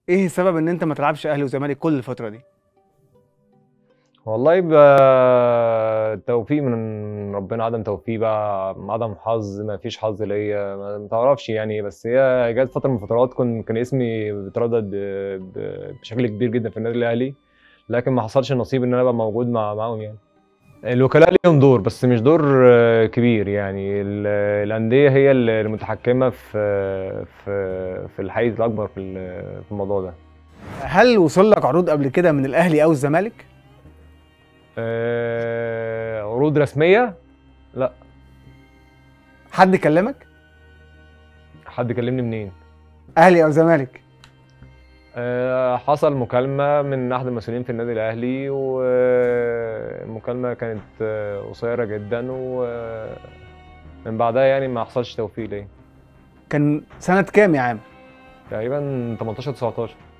ايه السبب ان انت ما تلعبش اهلي وزمالك كل الفتره دي والله بقى توفيق من ربنا عدم توفيق بقى عدم حظ ما فيش حظ ليا ما ما تعرفش يعني بس هي جت فتره من الفترات كن كان اسمي بيتردد ب- ب- بشكل كبير جدا في النادي الاهلي لكن ما حصلش النصيب ان انا ابقى موجود مع معاهم يعني الوكلاء ليهم دور بس مش دور آه، كبير يعني ال- الانديه هي المتحكمه في في في الحيز الاكبر في ال- في الموضوع ده هل وصل لك عروض قبل كده من الاهلي او الزمالك آه، عروض رسميه حد كلمك حد كلمني منين اهلي او زمالك آه، حصل مكالمة من أحد المسؤولين في النادي الأهلي والمكالمة كانت آه، قصيرة جدا ومن بعدها يعني ما حصلش توفيق ليا كان سنه كام يا عام تقريبا 18 19